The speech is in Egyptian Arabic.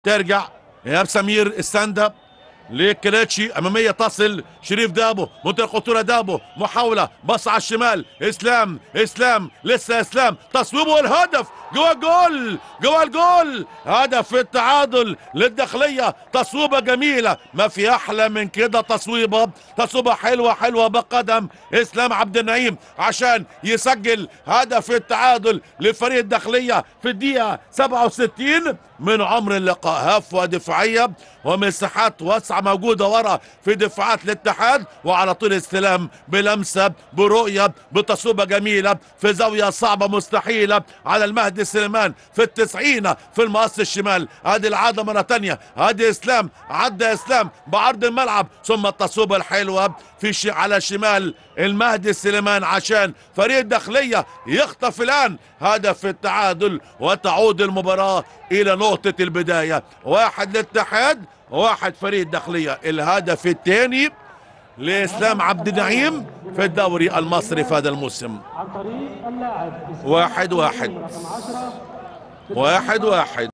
ترجع ايهاب سمير الستاند اب لكلاتشي اماميه تصل شريف دابو منطقه خطوره دابو محاوله بص على الشمال اسلام اسلام لسه اسلام تصويبه والهدف جوا الجول جوا الجول هدف التعادل للداخليه تصويبه جميله ما في احلى من كده تصويبه تصويبه حلوه حلوه بقدم اسلام عبد النعيم عشان يسجل هدف التعادل لفريق الداخليه في الدقيقه 67 من عمر اللقاء هفوه دفاعيه ومساحات واسعه موجوده ورا في دفاعات الاتحاد وعلى طول استلام بلمسه برؤيه بتصويبه جميله في زاويه صعبه مستحيله على المهدي سليمان في التسعين في المقص الشمال ادي العاده مره تانية ادي اسلام عدى اسلام بعرض الملعب ثم التصويبه الحلوه في ش... على شمال المهدي سليمان عشان فريق الداخليه يخطف الان هدف التعادل وتعود المباراه الى نقطه البدايه واحد للاتحاد واحد فريق الداخليه الهدف الثاني لاسلام عبد النعيم في الدوري المصري في هذا الموسم عن طريق اللاعب واحد واحد رقم 10 واحد واحد